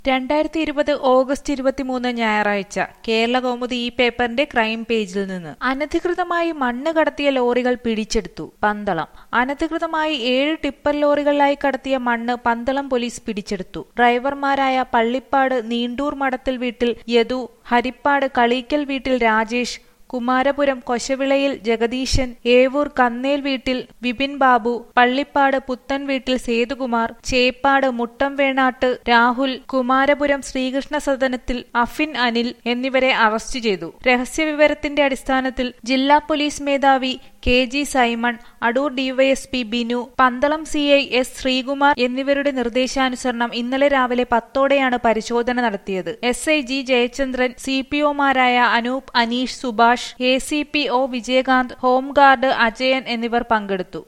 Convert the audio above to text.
രണ്ടായിരത്തി ഇരുപത് ഓഗസ്റ്റ് ഇരുപത്തിമൂന്ന് ഞായറാഴ്ച കേരള കൗമുദി ഈ പേപ്പറിന്റെ ക്രൈം പേജിൽ നിന്ന് അനധികൃതമായി മണ്ണ് കടത്തിയ ലോറികൾ പിടിച്ചെടുത്തു പന്തളം അനധികൃതമായി ഏഴ് ടിപ്പർ ലോറികളിലായി കടത്തിയ മണ്ണ് പന്തളം പോലീസ് പിടിച്ചെടുത്തു ഡ്രൈവർമാരായ പള്ളിപ്പാട് നീണ്ടൂർ മടത്തിൽ വീട്ടിൽ യദു ഹരിപ്പാട് കളീക്കൽ വീട്ടിൽ രാജേഷ് കുമാരപുരം കൊശവിളയിൽ ജഗദീശൻ ഏവൂർ കന്നേൽ വീട്ടിൽ വിപിൻ ബാബു പള്ളിപ്പാട് പുത്തൻ വീട്ടിൽ സേതുകുമാർ ചേപ്പാട് മുട്ടം വേണാട്ട് രാഹുൽ കുമാരപുരം ശ്രീകൃഷ്ണ സദനത്തിൽ അഫിൻ അനിൽ എന്നിവരെ അറസ്റ്റ് ചെയ്തു രഹസ്യവിവരത്തിന്റെ അടിസ്ഥാനത്തിൽ ജില്ലാ പോലീസ് മേധാവി K G Simon Adoor DYSP Binu Pandalam C I S Sreekumar എന്നിവരുടെ നിർദ്ദേശാനുസരണം ഇന്നലെ രാവിലെ പത്തോടെയാണ് പരിശോധന നടത്തിയത് S I G Jayachandran C P ഒമാരായ Anoop Aneesh Subhash A C P O Vijayakanth home guard Ajayan എന്നിവർ പങ്കെടുത്തു